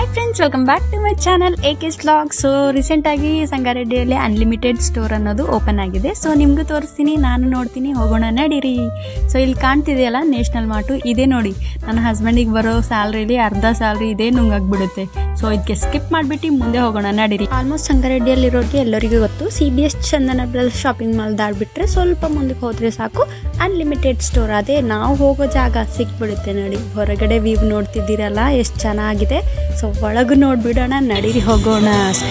Friends welcome back to my channel A K's vlog so ರೀಸೆಂಟಾಗಿ ಸಂಗಾರೆಡ್ಡಿಯಲ್ಲಿ unlimited store ಅನ್ನೋದು open ಆಗಿದೆ so ನಿಮಗೂ ತೋರಿಸ್ತೀನಿ ನಾನು ನೋಡ್ತೀನಿ ಹೋಗೋಣ ನಡೀರಿ ಸೊ ಇಲ್ಲಿ ಕಾಣ್ತಿದೆಯಲ್ಲ ನ್ಯಾಷನಲ್ ಮಾರ್ಟು ಇದೇ ನೋಡಿ ನನ್ನ ಹಸ್ಬೆಂಡಿಗೆ ಬರೋ ಸ್ಯಾಲ್ರಿಲಿ ಅರ್ಧ ಸ್ಯಾಲ್ರಿ ಇದೇ ನುಂಗಾಗ್ಬಿಡುತ್ತೆ ಸೊ ಇದಕ್ಕೆ ಸ್ಕಿಪ್ ಮಾಡಿಬಿಟ್ಟು ಮುಂದೆ ಹೋಗೋಣ ನಡೀರಿ ಆಲ್ಮೋಸ್ಟ್ ಸಂಗಾರೆಡ್ಡಿಯಲ್ಲಿರೋರಿಗೆ ಎಲ್ಲರಿಗೂ ಗೊತ್ತು C B S Chandana brothers shopping mall ದಾಡ್ಬಿಟ್ರೆ ಸ್ವಲ್ಪ ಮುಂದಕ್ಕೆ ಹೋದರೆ ಸಾಕು ಅನ್ಲಿಮಿಟೆಡ್ ಸ್ಟೋರ್ ಅದೇ ನಾವು ಹೋಗೋ ಜಾಗ ಸಿಕ್ಬಿಡುತ್ತೆ ನೋಡಿ ಹೊರಗಡೆ ವ್ಯೂ ನೋಡ್ತಿದ್ದೀರಲ್ಲ ಎಷ್ಟು ಚೆನ್ನಾಗಿದೆ ಸೊ ಒಳಗೂ ನೋಡ್ಬಿಡೋಣ ನಡೀರಿ ಹೋಗೋಣ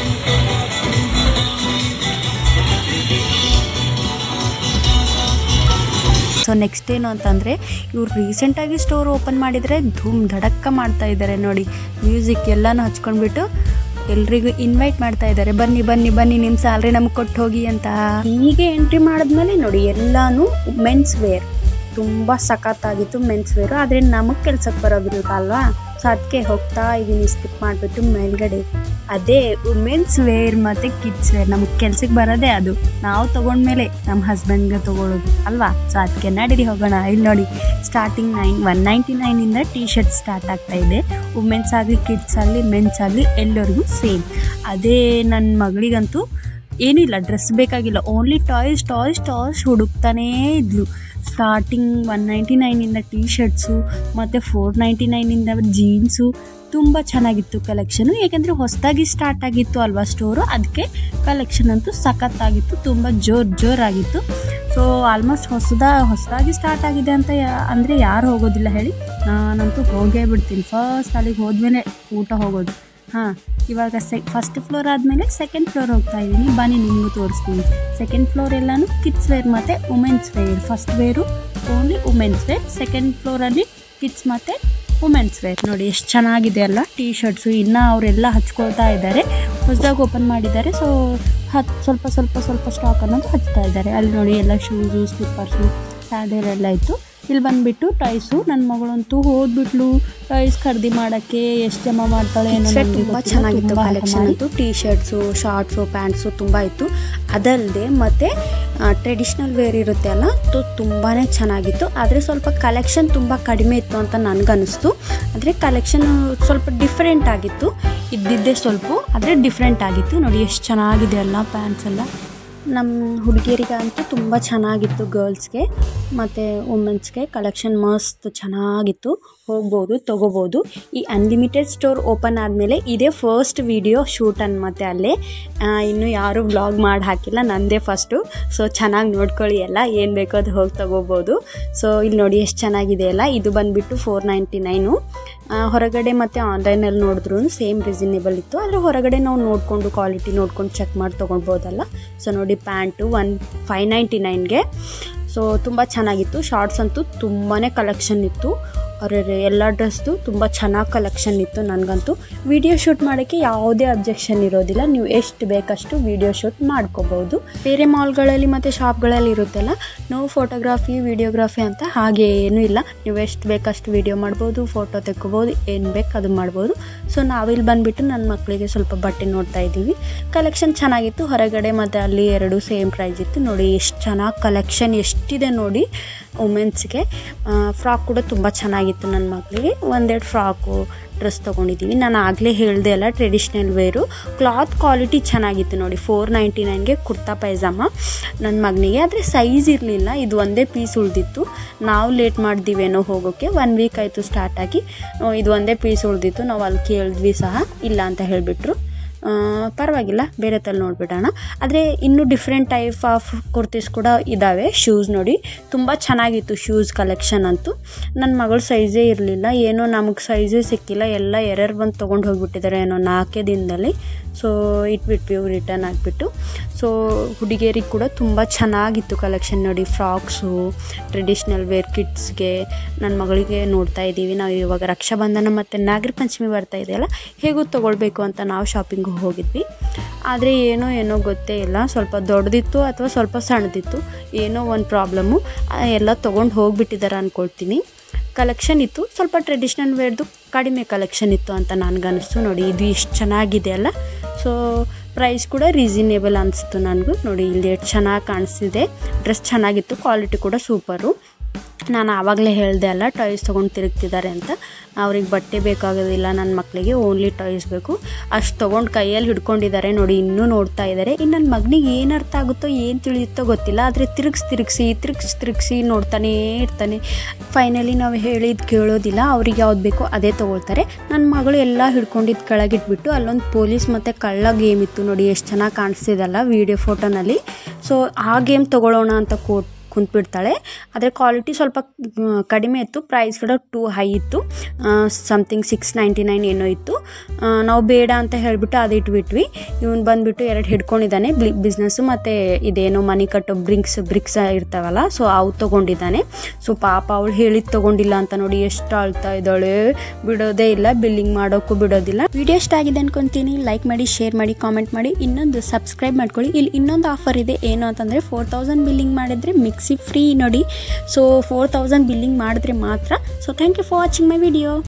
ಸೊ ನೆಕ್ಸ್ಟ್ ಏನು ಅಂತಂದರೆ ಇವ್ರು ರೀಸೆಂಟಾಗಿ ಸ್ಟೋರ್ ಓಪನ್ ಮಾಡಿದರೆ ಧೂಮ್ ಧಡಕ್ಕ ಮಾಡ್ತಾ ಇದ್ದಾರೆ ನೋಡಿ ಮ್ಯೂಸಿಕ್ ಎಲ್ಲನೂ ಹಚ್ಕೊಂಡ್ಬಿಟ್ಟು ಎಲ್ರಿಗೂ ಇನ್ವೈಟ್ ಮಾಡ್ತಾ ಇದ್ದಾರೆ ಬನ್ನಿ ಬನ್ನಿ ಬನ್ನಿ ನಿಮ್ಮ ಸ್ಯಾಲ್ರಿ ನಮ್ಗೆ ಕೊಟ್ಟು ಹೋಗಿ ಅಂತ ಹೀಗೆ ಎಂಟ್ರಿ ಮಾಡಿದ್ಮೇಲೆ ನೋಡಿ ಎಲ್ಲಾನು ಮೆನ್ಸ್ ವೇರ್ ತುಂಬ ಸಖತ್ತಾಗಿತ್ತು ಮೆನ್ಸ್ ವೇರು ಆದರೆ ನಮಗೆ ಕೆಲ್ಸಕ್ಕೆ ಬರೋದಿಲ್ಲ ಅಲ್ವಾ ಸೊ ಅದಕ್ಕೆ ಹೋಗ್ತಾ ಇದ್ದೀನಿ ಸ್ಕಿಪ್ ಮಾಡಿಬಿಟ್ಟು ಮೇಲ್ಗಡೆ ಅದೇ ವುಮೆನ್ಸ್ ವೇರ್ ಮತ್ತು ಕಿಡ್ಸ್ ವೇರ್ ನಮಗೆ ಕೆಲ್ಸಕ್ಕೆ ಬರೋದೇ ಅದು ನಾವು ತೊಗೊಂಡ್ಮೇಲೆ ನಮ್ಮ ಹಸ್ಬೆಂಡ್ಗೆ ತೊಗೊಳೋದು ಅಲ್ವಾ ಸೊ ಅದಕ್ಕೆ ನಡೀರಿ ಹೋಗೋಣ ಇಲ್ಲಿ ನೋಡಿ ಸ್ಟಾರ್ಟಿಂಗ್ ನೈನ್ ಒನ್ ನೈಂಟಿ ನೈನಿಂದ ಟೀ ಶರ್ಟ್ ಸ್ಟಾರ್ಟ್ ಆಗ್ತಾ ಇದೆ ವುಮೆನ್ಸ್ ಆಗಲಿ ಕಿಡ್ಸ್ ಆಗಲಿ ಮೆನ್ಸ್ ಆಗಲಿ ಎಲ್ಲರಿಗೂ ಸೇಮ್ ಅದೇ ನನ್ನ ಮಗಳಿಗಂತೂ ಏನೂ ಇಲ್ಲ ಡ್ರೆಸ್ ಬೇಕಾಗಿಲ್ಲ ಓನ್ಲಿ ಟಾಯ್ಸ್ ಟಾಯ್ಸ್ ಟಾಯ್ಸ್ ಹುಡುಕ್ತಾನೇ ಇದ್ಲು ಸ್ಟಾರ್ಟಿಂಗ್ ಒನ್ ನೈಂಟಿ ನೈನಿಂದ ಟೀ ಶರ್ಟ್ಸು ಮತ್ತು ಫೋರ್ ನೈಂಟಿ ನೈನಿಂದ ಜೀನ್ಸು ತುಂಬ ಚೆನ್ನಾಗಿತ್ತು ಕಲೆಕ್ಷನು ಏಕೆಂದರೆ ಹೊಸದಾಗಿ ಸ್ಟಾರ್ಟ್ ಆಗಿತ್ತು ಅಲ್ವಾ ಸ್ಟೋರು ಅದಕ್ಕೆ ಕಲೆಕ್ಷನ್ ಅಂತೂ ಸಖತ್ತಾಗಿತ್ತು ತುಂಬ ಜೋರು ಜೋರಾಗಿತ್ತು ಸೊ ಆಲ್ಮೋಸ್ಟ್ ಹೊಸದ ಹೊಸದಾಗಿ ಸ್ಟಾರ್ಟ್ ಆಗಿದೆ ಅಂತ ಯಾ- ಅಂದರೆ ಯಾರು ಹೋಗೋದಿಲ್ಲ ಹೇಳಿ ನಾನಂತೂ ಹೋಗೇ ಬಿಡ್ತೀನಿ ಫಸ್ಟ್ ಅಲ್ಲಿಗೆ ಹೋದ್ಮೇಲೆ ಊಟ ಹೋಗೋದು ಹಾಂ ಇವಾಗ ಸೆ ಫಸ್ಟ್ ಫ್ಲೋರ್ ಆದಮೇಲೆ ಸೆಕೆಂಡ್ ಫ್ಲೋರ್ ಹೋಗ್ತಾ ಇದ್ದೀನಿ ಬನ್ನಿ ನಿಮಗೂ ತೋರಿಸ್ತೀನಿ ಸೆಕೆಂಡ್ ಫ್ಲೋರ್ ಎಲ್ಲಾನು ಕಿಡ್ಸ್ ವೇರ್ ಮತ್ತು women's wear first wear only women's wear second ಫ್ಲೋರಲ್ಲಿ ಕಿಡ್ಸ್ ಮತ್ತು ವುಮೆನ್ಸ್ ವೇರ್ ನೋಡಿ ಎಷ್ಟು ಚೆನ್ನಾಗಿದೆ ಅಲ್ಲ ಟೀ ಶರ್ಟ್ಸು ಇನ್ನೂ ಅವರೆಲ್ಲ ಹಚ್ಕೊಳ್ತಾ ಇದ್ದಾರೆ ಹೊಸದಾಗಿ ಓಪನ್ ಮಾಡಿದ್ದಾರೆ ಸೊ ಹತ್ ಸ್ವಲ್ಪ ಸ್ವಲ್ಪ ಸ್ವಲ್ಪ ಸ್ಟಾಕ್ ಅನ್ನೋದು ಹಚ್ತಾ ಇದ್ದಾರೆ ಅಲ್ಲಿ ನೋಡಿ ಎಲ್ಲ ಶೂಸು ಸ್ಲಿಪ್ಪರ್ಸು ಸ್ಯಾಂಡಲ್ ಎಲ್ಲ ಇತ್ತು ಇಲ್ಲಿ ಬಂದುಬಿಟ್ಟು ಟೈಸು ನನ್ನ ಮಗಳಂತೂ ಹೋದ್ಬಿಟ್ಲು ಟೈಸ್ ಖರೀದಿ ಮಾಡೋಕ್ಕೆ ಎಷ್ಟು ಜಮಾ ಮಾಡ್ತಾಳೆ ಏನೋ ನನಗೆ ತುಂಬ ಗೊತ್ತಿಲ್ಲ. ಚೆನ್ನಾಗಿತ್ತು ತುಂಬ ಕಲೆಕ್ಷನ್ ಹಮಾರಿ. ಅಂತೂ ಟೀ ಶರ್ಟ್ಸು ಶಾರ್ಟ್ಸು ಪ್ಯಾಂಟ್ಸು ತುಂಬ ಇತ್ತು ಅದಲ್ಲದೆ ಮತ್ತು ಟ್ರೆಡಿಷ್ನಲ್ ವೇರ್ ಇರುತ್ತೆ ಅಲ್ಲ ಅದು ತುಂಬಾ ಚೆನ್ನಾಗಿತ್ತು ಆದರೆ ಸ್ವಲ್ಪ ಕಲೆಕ್ಷನ್ ತುಂಬ ಕಡಿಮೆ ಇತ್ತು ಅಂತ ನನಗನ್ನಿಸ್ತು ಆದರೆ ಕಲೆಕ್ಷನ್ ಸ್ವಲ್ಪ ಡಿಫ್ರೆಂಟ್ ಆಗಿತ್ತು ಇದ್ದಿದ್ದೇ ಸ್ವಲ್ಪ ಆದರೆ ಡಿಫ್ರೆಂಟ್ ಆಗಿತ್ತು ನೋಡಿ ಎಷ್ಟು ಚೆನ್ನಾಗಿದೆ ಅಲ್ಲ ಪ್ಯಾಂಟ್ಸ್ ಎಲ್ಲ ನಮ್ಮ ಹುಡುಗಿಯರಿಗಂತೂ ತುಂಬ ಚೆನ್ನಾಗಿತ್ತು ಗರ್ಲ್ಸ್ಗೆ ಮತ್ತು ವುಮೆನ್ಸ್ಗೆ ಕಲೆಕ್ಷನ್ ಮಸ್ತ್ ಚೆನ್ನಾಗಿತ್ತು ಹೋಗ್ಬೋದು ತೊಗೋಬೋದು ಈ ಅನ್ಲಿಮಿಟೆಡ್ ಸ್ಟೋರ್ ಓಪನ್ ಆದಮೇಲೆ ಇದೇ ಫಸ್ಟ್ ವಿಡಿಯೋ ಶೂಟ್ ಮತ್ತೆ ಅಲ್ಲೇ ಆ, ಇನ್ನು ಯಾರೂ ವ್ಲಾಗ್ ಮಾಡಿ ಹಾಕಿಲ್ಲ ನಂದೇ ಫಸ್ಟು ಸೊ ಚೆನ್ನಾಗಿ ನೋಡ್ಕೊಳ್ಳಿ ಎಲ್ಲ ಏನು ಬೇಕೋ ಅದು ಹೋಗಿ ತೊಗೋಬೋದು ಸೊ ಇಲ್ಲಿ ನೋಡಿ ಎಷ್ಟು ಚೆನ್ನಾಗಿದೆ ಅಲ್ಲ ಇದು ಬಂದುಬಿಟ್ಟು ಫೋರ್ ನೈಂಟಿ ನೈನು ಹೊರಗಡೆ ಮತ್ತು ಆನ್ಲೈನಲ್ಲಿ ನೋಡಿದ್ರು ಸೇಮ್ ರೀಸನೇಬಲ್ ಇತ್ತು ಆದರೆ ಹೊರಗಡೆ ನಾವು ನೋಡಿಕೊಂಡು ಕ್ವಾಲಿಟಿ ನೋಡ್ಕೊಂಡು ಚೆಕ್ ಮಾಡಿ ತೊಗೊಳ್ಬೋದಲ್ಲ ಸೊ ನೋಡಿ ಪ್ಯಾಂಟು ಒನ್ ಫೈವ್ ನೈಂಟಿ ನೈನ್ಗೆ ಸೊ ತುಂಬ ಚೆನ್ನಾಗಿತ್ತು ಶಾರ್ಟ್ಸ್ ಅಂತೂ ತುಂಬಾ ಕಲೆಕ್ಷನ್ ಇತ್ತು ಅವ್ರ ಎಲ್ಲ ಡ್ರೆಸ್ದು ತುಂಬ ಚೆನ್ನಾಗಿ ಕಲೆಕ್ಷನ್ ಇತ್ತು ನನಗಂತೂ ವಿಡಿಯೋ ಶೂಟ್ ಮಾಡೋಕ್ಕೆ ಯಾವುದೇ ಅಬ್ಜೆಕ್ಷನ್ ಇರೋದಿಲ್ಲ ನೀವು ಎಷ್ಟು ಬೇಕಷ್ಟು ವಿಡಿಯೋ ಶೂಟ್ ಮಾಡ್ಕೋಬೋದು ಬೇರೆ ಮಾಲ್ಗಳಲ್ಲಿ ಮತ್ತು ಶಾಪ್ಗಳಲ್ಲಿ ಇರುತ್ತಲ್ಲ ನೋ ಫೋಟೋಗ್ರಾಫಿ ವಿಡಿಯೋಗ್ರಾಫಿ ಅಂತ ಹಾಗೆ ಏನೂ ಇಲ್ಲ ನೀವು ಎಷ್ಟು ಬೇಕಷ್ಟು ವಿಡಿಯೋ ಮಾಡ್ಬೋದು ಫೋಟೋ ತೆಕ್ಕೋಬೋದು ಏನು ಬೇಕು ಅದು ಮಾಡ್ಬೋದು ಸೊ ನಾವಿಲ್ಲಿ ಬಂದುಬಿಟ್ಟು ನನ್ನ ಮಕ್ಕಳಿಗೆ ಸ್ವಲ್ಪ ಬಟ್ಟೆ ನೋಡ್ತಾ ಇದ್ದೀವಿ ಕಲೆಕ್ಷನ್ ಚೆನ್ನಾಗಿತ್ತು ಹೊರಗಡೆ ಮತ್ತು ಅಲ್ಲಿ ಎರಡು ಸೇಮ್ ಪ್ರೈಸ್ ಇತ್ತು ನೋಡಿ ಎಷ್ಟು ಚೆನ್ನಾಗಿ ಕಲೆಕ್ಷನ್ ಎಷ್ಟಿದೆ ನೋಡಿ ವುಮೆನ್ಸ್ಗೆ ಫ್ರಾಕ್ ಕೂಡ ತುಂಬ ಚೆನ್ನಾಗಿತ್ತು ನನ್ನ ಮಕ್ಕಳಿಗೆ ಒಂದೆರಡು ಫ್ರಾಕು ಡ್ರೆಸ್ ತೊಗೊಂಡಿದ್ದೀವಿ ನಾನು ಆಗಲೇ ಹೇಳಿದೆ ಅಲ್ಲ ಟ್ರೆಡಿಷ್ನಲ್ ವೇರು ಕ್ಲಾತ್ ಕ್ವಾಲಿಟಿ ಚೆನ್ನಾಗಿತ್ತು ನೋಡಿ ಫೋರ್ ನೈಂಟಿ ನೈನ್ಗೆ ಕುರ್ತಾ ಪೈಜಾಮ ನನ್ನ ಮಗನಿಗೆ ಆದರೆ ಸೈಜ್ ಇರಲಿಲ್ಲ ಇದು ಒಂದೇ ಪೀಸ್ ಉಳಿದಿತ್ತು ನಾವು ಲೇಟ್ ಮಾಡಿದ್ದೀವೇನೋ ಹೋಗೋಕ್ಕೆ ಒನ್ ವೀಕ್ ಆಯಿತು ಸ್ಟಾರ್ಟ್ ಆಗಿ ಆ, ಇದು ಒಂದೇ ಪೀಸ್ ಉಳಿದಿತ್ತು ನಾವು ಅಲ್ಲಿ ಕೇಳಿದ್ವಿ ಸಹ ಇಲ್ಲ ಅಂತ ಹೇಳಿಬಿಟ್ರು ಆ, ಪರವಾಗಿಲ್ಲ ಬೇರೆ ತಲ್ಲಿ ನೋಡ್ಬಿಡೋಣ ಆದರೆ ಇನ್ನೂ ಡಿಫ್ರೆಂಟ್ ಟೈಪ್ ಆಫ್ ಕುರ್ತೀಸ್ ಕೂಡ ಇದ್ದಾವೆ ಶೂಸ್ ನೋಡಿ ತುಂಬ ಚೆನ್ನಾಗಿತ್ತು ಶೂಸ್ ಕಲೆಕ್ಷನ್ ಅಂತೂ ನನ್ನ ಮಗಳ ಸೈಜೇ ಇರಲಿಲ್ಲ ಏನೋ ನಮಗೆ ಸೈಜೇ ಸಿಕ್ಕಿಲ್ಲ ಎಲ್ಲ ಎರರ್ ಬಂದು ತೊಗೊಂಡು ಹೋಗ್ಬಿಟ್ಟಿದ್ದಾರೆ ಏನೋ ನಾಲ್ಕೇ ದಿನದಲ್ಲಿ ಸೊ ಇಟ್ಬಿಟ್ವಿ ರಿಟರ್ನ್ ಆಗಿಬಿಟ್ಟು ಸೊ ಹುಡುಗಿಯರಿಗೆ ಕೂಡ ತುಂಬ ಚೆನ್ನಾಗಿತ್ತು ಕಲೆಕ್ಷನ್ ನೋಡಿ ಫ್ರಾಕ್ಸು ಟ್ರೆಡಿಷ್ನಲ್ ವೇರ್ ಕಿಡ್ಸ್ಗೆ ನನ್ನ ಮಗಳಿಗೆ ನೋಡ್ತಾ ಇದ್ದೀವಿ ನಾವು ಇವಾಗ ರಕ್ಷಾಬಂಧನ ಮತ್ತು ನಾಗರ ಪಂಚಮಿ ಬರ್ತಾ ಇದೆಯಲ್ಲ ಹೇಗೂ ತೊಗೊಳ್ಬೇಕು ಅಂತ ನಾವು ಶಾಪಿಂಗ್ ಹೋಗಿದ್ವಿ ಆದರೆ ಏನೋ ಏನೋ ಗೊತ್ತೇ ಇಲ್ಲ ಸ್ವಲ್ಪ ದೊಡ್ಡದಿತ್ತು ಅಥವಾ ಸ್ವಲ್ಪ ಸಣ್ಣದಿತ್ತು ಏನೋ ಒಂದು ಪ್ರಾಬ್ಲಮ್ಮು ಎಲ್ಲ ತೊಗೊಂಡು ಹೋಗ್ಬಿಟ್ಟಿದ್ದಾರೆ ಅಂದ್ಕೊಳ್ತೀನಿ ಕಲೆಕ್ಷನ್ ಇತ್ತು ಸ್ವಲ್ಪ ಟ್ರೆಡಿಷ್ನಲ್ ವೇರ್ದು ಕಡಿಮೆ ಕಲೆಕ್ಷನ್ ಇತ್ತು ಅಂತ ನನಗನ್ನಿಸ್ತು ನೋಡಿ ಇದು ಎಷ್ಟು ಚೆನ್ನಾಗಿದೆ ಅಲ್ಲ ಸೊ ಪ್ರೈಸ್ ಕೂಡ ರೀಸನೇಬಲ್ ಅನಿಸ್ತು ನನಗೂ ನೋಡಿ ಇಲ್ಲಿ ಎಷ್ಟು ಚೆನ್ನಾಗಿ ಕಾಣಿಸ್ತಿದೆ ಡ್ರೆಸ್ ಚೆನ್ನಾಗಿತ್ತು ಕ್ವಾಲಿಟಿ ಕೂಡ ಸೂಪರು ನಾನು ಆವಾಗಲೇ ಹೇಳಿದೆ ಅಲ್ಲ ಟಾಯ್ಸ್ ತೊಗೊಂಡು ತಿರುಗ್ತಿದ್ದಾರೆ ಅಂತ ಅವ್ರಿಗೆ ಬಟ್ಟೆ ಬೇಕಾಗೋದಿಲ್ಲ ನನ್ನ ಮಕ್ಕಳಿಗೆ ಓನ್ಲಿ ಟಾಯ್ಸ್ ಬೇಕು ಅಷ್ಟು ತೊಗೊಂಡು ಕೈಯಲ್ಲಿ ಹಿಡ್ಕೊಂಡಿದ್ದಾರೆ ನೋಡಿ ಇನ್ನೂ ನೋಡ್ತಾ ಇದ್ದಾರೆ ಇನ್ನು ನನ್ನ ಮಗನಿಗೆ ಏನು ಅರ್ಥ ಆಗುತ್ತೋ ಏನು ತಿಳಿಯುತ್ತೋ ಗೊತ್ತಿಲ್ಲ ಆದರೆ ತಿರುಗಿಸಿ ತಿರುಗಿಸಿ ತಿರುಗಿಸಿ ತಿರುಗಿಸಿ ನೋಡ್ತಾನೇ ಇರ್ತಾನೆ ಫೈನಲಿ ನಾವು ಹೇಳಿದ್ದು ಕೇಳೋದಿಲ್ಲ ಅವ್ರಿಗೆ ಯಾವ್ದು ಬೇಕೋ ಅದೇ ತೊಗೊಳ್ತಾರೆ ನನ್ನ ಮಗಳು ಎಲ್ಲ ಹಿಡ್ಕೊಂಡಿದ್ದು ಕೆಳಗಿಟ್ಬಿಟ್ಟು ಅಲ್ಲೊಂದು ಪೊಲೀಸ್ ಮತ್ತು ಕಳ್ಳ ಗೇಮ್ ಇತ್ತು ನೋಡಿ ಎಷ್ಟು ಚೆನ್ನಾಗಿ ಕಾಣಿಸ್ತಿದಲ್ಲ ವೀಡಿಯೋ ಫೋಟೋನಲ್ಲಿ ಸೊ ಆ ಗೇಮ್ ತೊಗೊಳ್ಳೋಣ ಅಂತ ಕೊಟ್ಟು ಕುಂತ್ಬಿಡ್ತಾಳೆ ಆದರೆ ಕ್ವಾಲಿಟಿ ಸ್ವಲ್ಪ ಮ್, ಕಡಿಮೆ ಇತ್ತು ಪ್ರೈಸ್ ಕೂಡ ಟೂ ಹೈ ಇತ್ತು ಸಮಥಿಂಗ್ ಸಿಕ್ಸ್ ನೈಂಟಿ ನೈನ್ ಏನೋ ಇತ್ತು ಆ, ನಾವು ಬೇಡ ಅಂತ ಹೇಳಿಬಿಟ್ಟು ಅದು ಇಟ್ಬಿಟ್ವಿ ಇವನು ಬಂದುಬಿಟ್ಟು ಎರಡು ಹಿಡ್ಕೊಂಡಿದ್ದಾನೆ ಬ್ಲಿ ಬಿಸ್ನೆಸ್ಸು ಮತ್ತು ಇದೇನೋ ಮನಿ ಕಟ್ಟೋ ಬ್ರಿಂಕ್ಸ್ ಬ್ರಿಕ್ಸ್ ಇರ್ತಾವಲ್ಲ ಸೊ ಅವು ತೊಗೊಂಡಿದ್ದಾನೆ ಸೊ ಪಾಪ ಅವಳು ಹೇಳಿದ್ದು ತೊಗೊಂಡಿಲ್ಲ ಅಂತ ನೋಡಿ ಎಷ್ಟು ಅಳ್ತಾ ಇದ್ದಾಳೆ ಬಿಡೋದೇ ಇಲ್ಲ ಬಿಲ್ಲಿಂಗ್ ಮಾಡೋಕ್ಕೂ ಬಿಡೋದಿಲ್ಲ ವಿಡಿಯೋ ಇಷ್ಟ ಆಗಿದೆ ಅನ್ಕೊಂತೀನಿ ಲೈಕ್ ಮಾಡಿ ಶೇರ್ ಮಾಡಿ ಕಾಮೆಂಟ್ ಮಾಡಿ ಇನ್ನೊಂದು ಸಬ್ಸ್ಕ್ರೈಬ್ ಮಾಡ್ಕೊಳ್ಳಿ ಇಲ್ಲಿ ಇನ್ನೊಂದು ಆಫರ್ ಇದೆ ಏನು ಅಂತಂದರೆ ಫೋರ್ ತೌಸಂಡ್ ಬಿಲ್ಲಿಂಗ್ ಮಾಡಿದ್ರೆ ಮಿಕ್ಸಿ ಫ್ರೀ ನೋಡಿ ಸೊ ಫೋರ್ ತೌಸಂಡ್ ಬಿಲ್ಲಿಂಗ್ ಮಾಡಿದ್ರೆ ಮಾತ್ರ so thank you for watching my video